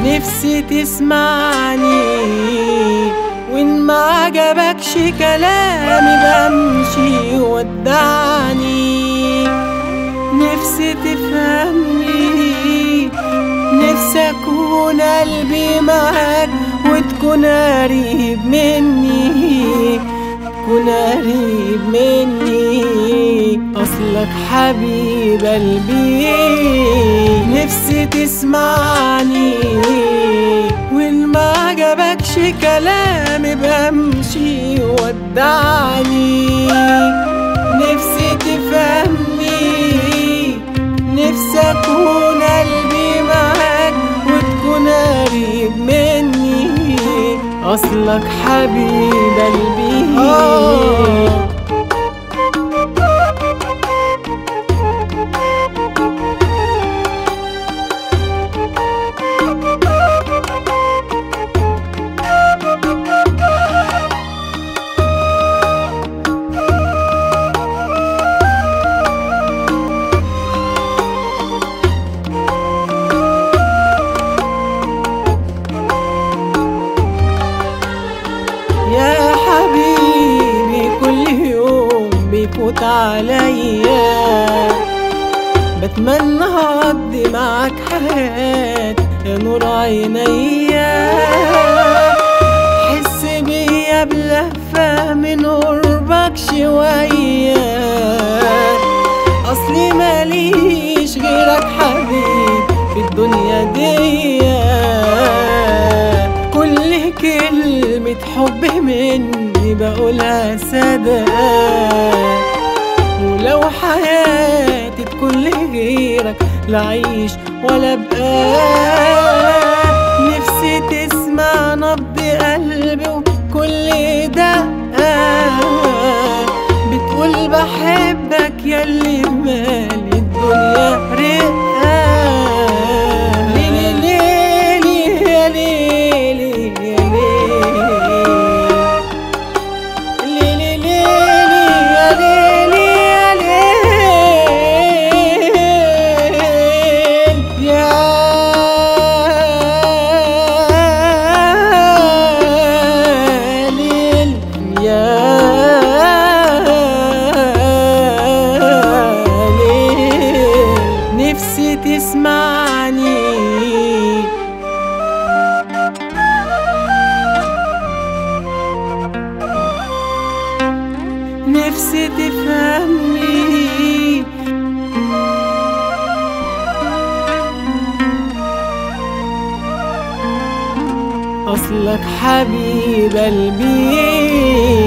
نفسي تسمعني وإن ما عجبكش كلامي بمشي ودعني نفسي تفهمني نفسي أكون قلبي معاك وتكون قريب مني تكون قريب مني أصلك حبيب قلبي نفسي تسمعني وإن ما عجبكش كلامي بمشي ودعني نفسي تفهمني نفسي أكون قلبي معاك وتكون قريب مني أصلك حبيب قلبي يا حبيبي كل يوم بيفوت عليا بتمنى اقضي معاك حياة يا نور عينيا حس بيا بلهفة من قربك شوية اصلي ماليش غيرك حبيب في الدنيا دي كل كلمة حب مني بقولها صدق ولو حياتي تكون لغيرك لا عيش ولا ابقى نفسي تسمع نبض قلبي وكل دقة بتقول بحبك ياللي مالي الدنيا رقة ليلي ليلي يا ليلي يا ليلي ليلي ليلي يا ليلي يا ليل يا ليل يا ليل نفسي تسمعني نفسي تفهمني أصلك حبيب قلبي